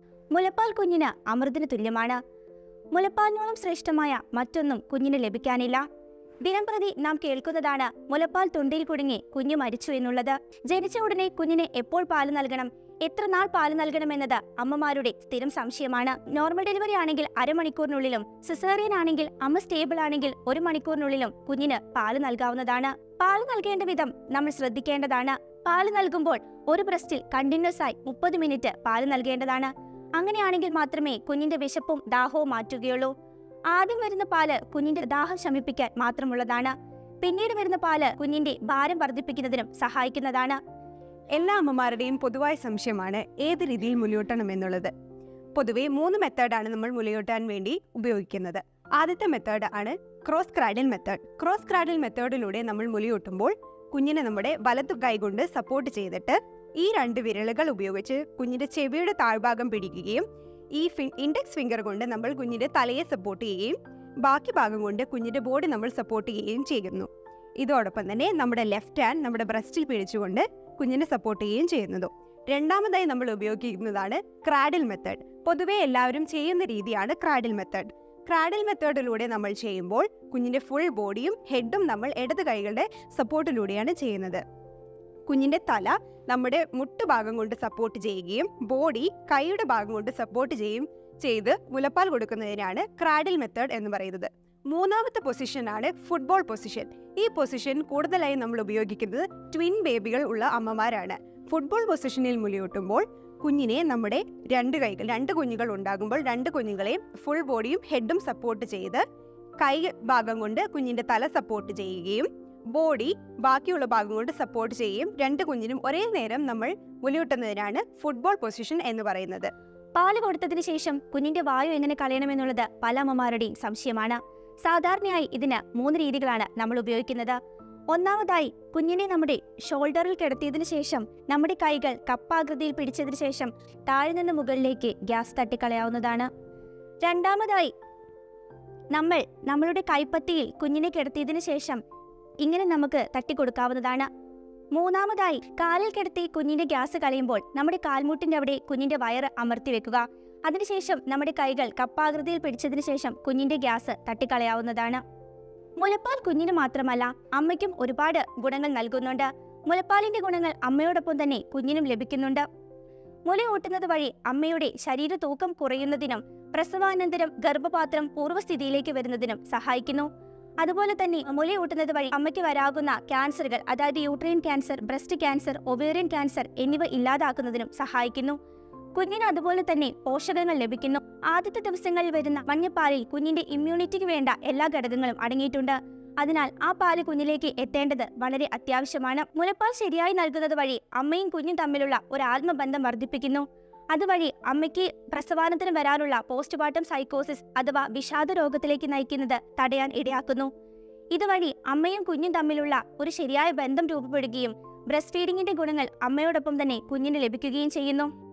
മുലപ്പാൽ കുഞ്ഞിന് അമൃതിന് തുല്യമാണ് മുലപ്പാലിനോളം ശ്രേഷ്ഠമായ മറ്റൊന്നും കുഞ്ഞിന് ലഭിക്കാനില്ല ദിനംപ്രതി നാം കേൾക്കുന്നതാണ് മുലപ്പാൽ തൊണ്ടിയിൽ കുടുങ്ങി കുഞ്ഞു മരിച്ചു എന്നുള്ളത് ജനിച്ച ഉടനെ കുഞ്ഞിന് എപ്പോൾ പാല് നൽകണം എത്ര നാൾ പാല് നൽകണമെന്നത് അമ്മമാരുടെ സ്ഥിരം സംശയമാണ് നോർമൽ ഡെലിവറി ആണെങ്കിൽ അരമണിക്കൂറിനുള്ളിലും സിസേറിയൻ ആണെങ്കിൽ അമ്മ സ്റ്റേബിൾ ആണെങ്കിൽ ഒരു മണിക്കൂറിനുള്ളിലും കുഞ്ഞിന് പാല് നൽകാവുന്നതാണ് പാല് നൽകേണ്ട വിധം നമ്മൾ ശ്രദ്ധിക്കേണ്ടതാണ് പാല് നൽകുമ്പോൾ ഒരു ബ്രസ്റ്റിൽ കണ്ടിന്യൂസ് ആയി മുപ്പത് മിനിറ്റ് പാല് നൽകേണ്ടതാണ് അങ്ങനെയാണെങ്കിൽ മാത്രമേ കുഞ്ഞിന്റെ വിശപ്പും ദാഹവും മാറ്റുകയുള്ളൂ ആദ്യം വരുന്ന പാല് കുഞ്ഞിന്റെ ദാഹം ശമിപ്പിക്കാൻ മാത്രമുള്ളതാണ് പിന്നീട് വരുന്ന പാല് കുഞ്ഞിന്റെ ഭാരം വർദ്ധിപ്പിക്കുന്നതിനും സഹായിക്കുന്നതാണ് എല്ലാ അമ്മമാരുടെയും പൊതുവായ സംശയമാണ് ഏത് രീതിയിൽ മുലയൂട്ടണം എന്നുള്ളത് പൊതുവെ മൂന്ന് മെത്തേഡാണ് നമ്മൾ മുലയൂട്ടാൻ വേണ്ടി ഉപയോഗിക്കുന്നത് ആദ്യത്തെ മെത്തേഡ് ആണ് cross cradle method cross cradle മെത്തേഡിലൂടെ നമ്മൾ മുലയൂട്ടുമ്പോൾ കുഞ്ഞിനെ നമ്മുടെ വലതു കൈകൊണ്ട് സപ്പോർട്ട് ചെയ്തിട്ട് ഈ രണ്ട് വിരലുകൾ ഉപയോഗിച്ച് കുഞ്ഞിന്റെ ചെവിയുടെ താഴ്ഭാഗം പിടിക്കുകയും ഈ ഫി ഇൻഡെക്സ് ഫിംഗർ കൊണ്ട് നമ്മൾ കുഞ്ഞിന്റെ തലയെ സപ്പോർട്ട് ചെയ്യുകയും ബാക്കി ഭാഗം കൊണ്ട് കുഞ്ഞിന്റെ ബോഡി നമ്മൾ സപ്പോർട്ട് ചെയ്യുകയും ചെയ്യുന്നു ഇതോടൊപ്പം തന്നെ നമ്മുടെ ലെഫ്റ്റ് ഹാൻഡ് നമ്മുടെ ബ്രസ്റ്റിൽ പിടിച്ചുകൊണ്ട് കുഞ്ഞിനെ സപ്പോർട്ട് ചെയ്യുകയും ചെയ്യുന്നതും രണ്ടാമതായി നമ്മൾ ഉപയോഗിക്കുന്നതാണ് ക്രാഡിൽ മെത്തേഡ് പൊതുവെ എല്ലാവരും ചെയ്യുന്ന രീതിയാണ് ക്രാഡിൽ മെത്തേഡ് ക്രാഡിൽ മെത്തേഡിലൂടെ നമ്മൾ ചെയ്യുമ്പോൾ കുഞ്ഞിന്റെ ഫുൾ ബോഡിയും ഹെഡും നമ്മൾ ഇടത് കൈകളുടെ സപ്പോർട്ടിലൂടെയാണ് ചെയ്യുന്നത് കുഞ്ഞിന്റെ തല നമ്മുടെ മുട്ടുഭാഗം കൊണ്ട് സപ്പോർട്ട് ചെയ്യുകയും ബോഡി കൈയുടെ ഭാഗം കൊണ്ട് സപ്പോർട്ട് ചെയ്യും ചെയ്ത് മുലപ്പാൽ കൊടുക്കുന്നതിനാണ് ക്രാഡിൽ മെത്തേഡ് എന്ന് പറയുന്നത് മൂന്നാമത്തെ പൊസിഷനാണ് ഫുട്ബോൾ പൊസിഷൻ ഈ പൊസിഷൻ കൂടുതലായി നമ്മൾ ഉപയോഗിക്കുന്നത് ട്വിൻ ബേബികൾ ഉള്ള അമ്മമാരാണ് ഫുട്ബോൾ പൊസിഷനിൽ മുലയൂട്ടുമ്പോൾ കുഞ്ഞിനെ നമ്മുടെ രണ്ട് കൈകൾ രണ്ട് കുഞ്ഞുങ്ങൾ ഉണ്ടാകുമ്പോൾ രണ്ട് കുഞ്ഞുങ്ങളെയും ഫുൾ ബോഡിയും ഹെഡും സപ്പോർട്ട് ചെയ്ത് കൈ ഭാഗം കൊണ്ട് കുഞ്ഞിന്റെ തല സപ്പോർട്ട് ചെയ്യുകയും ബോഡി ബാക്കിയുള്ള ഭാഗം കൊണ്ട് സപ്പോർട്ട് ചെയ്യുകയും രണ്ട് കുഞ്ഞിനും ഒരേ നേരം നമ്മൾ മുലയൂട്ടുന്നതിനാണ് ഫുട്ബോൾ പൊസിഷൻ എന്ന് പറയുന്നത് പാല് കൊടുത്തതിന് ശേഷം കുഞ്ഞിന്റെ വായു എങ്ങനെ കളയണമെന്നുള്ളത് പല അമ്മമാരുടെയും സംശയമാണ് സാധാരണയായി ഇതിന് മൂന്ന് രീതികളാണ് നമ്മൾ ഉപയോഗിക്കുന്നത് ഒന്നാമതായി കുഞ്ഞിനെ നമ്മുടെ ഷോൾഡറിൽ കിടത്തിയതിനു ശേഷം നമ്മുടെ കൈകൾ കപ്പാകൃതിയിൽ പിടിച്ചതിനു ശേഷം താഴെ നിന്ന് മുകളിലേക്ക് ഗ്യാസ് തട്ടിക്കളയാവുന്നതാണ് രണ്ടാമതായി നമ്മൾ നമ്മളുടെ കൈപ്പത്തിയിൽ കുഞ്ഞിനെ കിടത്തിയതിനു ശേഷം ഇങ്ങനെ നമുക്ക് തട്ടിക്കൊടുക്കാവുന്നതാണ് മൂന്നാമതായി കാലിൽ കിടത്തി കുഞ്ഞിന്റെ ഗ്യാസ് കളയുമ്പോൾ നമ്മുടെ കാൽമുട്ടിന്റെ അവിടെ കുഞ്ഞിന്റെ വയറ് അമർത്തി വെക്കുക അതിനുശേഷം നമ്മുടെ കൈകൾ കപ്പാകൃതിയിൽ പിടിച്ചതിനു ശേഷം കുഞ്ഞിന്റെ ഗ്യാസ് തട്ടിക്കളയാവുന്നതാണ് മുലപ്പാൽ കുഞ്ഞിന് മാത്രമല്ല അമ്മയ്ക്കും ഒരുപാട് ഗുണങ്ങൾ നൽകുന്നുണ്ട് മുലപ്പാലിന്റെ ഗുണങ്ങൾ അമ്മയോടൊപ്പം തന്നെ കുഞ്ഞിനും ലഭിക്കുന്നുണ്ട് മുല ഊട്ടുന്നത് വഴി അമ്മയുടെ ശരീര തൂക്കം കുറയുന്നതിനും പ്രസവാനന്തരം ഗർഭപാത്രം പൂർവ്വസ്ഥിതിയിലേക്ക് വരുന്നതിനും സഹായിക്കുന്നു അതുപോലെ തന്നെ മുല ഊട്ടുന്നത് വഴി അമ്മയ്ക്ക് വരാകുന്ന ക്യാൻസറുകൾ അതായത് uterine cancer breast cancer ovarian cancer എന്നിവ ഇല്ലാതാക്കുന്നതിനും സഹായിക്കുന്നു കുഞ്ഞിന് അതുപോലെ തന്നെ പോഷകങ്ങൾ ലഭിക്കുന്നു ആദ്യത്തെ ദിവസങ്ങളിൽ വരുന്ന മഞ്ഞപ്പാലിൽ കുഞ്ഞിന്റെ ഇമ്മ്യൂണിറ്റിക്ക് വേണ്ട എല്ലാ ഘടകങ്ങളും അടങ്ങിയിട്ടുണ്ട് അതിനാൽ ആ പാല് കുഞ്ഞിലേക്ക് എത്തേണ്ടത് വളരെ അത്യാവശ്യമാണ് മുലപ്പാൽ ശരിയായി നൽകുന്നത് വഴി അമ്മയും കുഞ്ഞും തമ്മിലുള്ള ഒരു ആത്മബന്ധം വർദ്ധിപ്പിക്കുന്നു അതുവഴി അമ്മയ്ക്ക് പ്രസവാനത്തിന് വരാനുള്ള പോസ്റ്റ്മോർട്ടം സൈക്കോസിസ് അഥവാ വിഷാദ രോഗത്തിലേക്ക് നയിക്കുന്നത് തടയാൻ ഇടയാക്കുന്നു ഇതുവഴി അമ്മയും കുഞ്ഞും തമ്മിലുള്ള ഒരു ശരിയായ ബന്ധം രൂപപ്പെടുകയും ബ്രസ്റ്റ് ഫീഡിങ്ങിന്റെ ഗുണങ്ങൾ അമ്മയോടൊപ്പം തന്നെ കുഞ്ഞിന് ലഭിക്കുകയും ചെയ്യുന്നു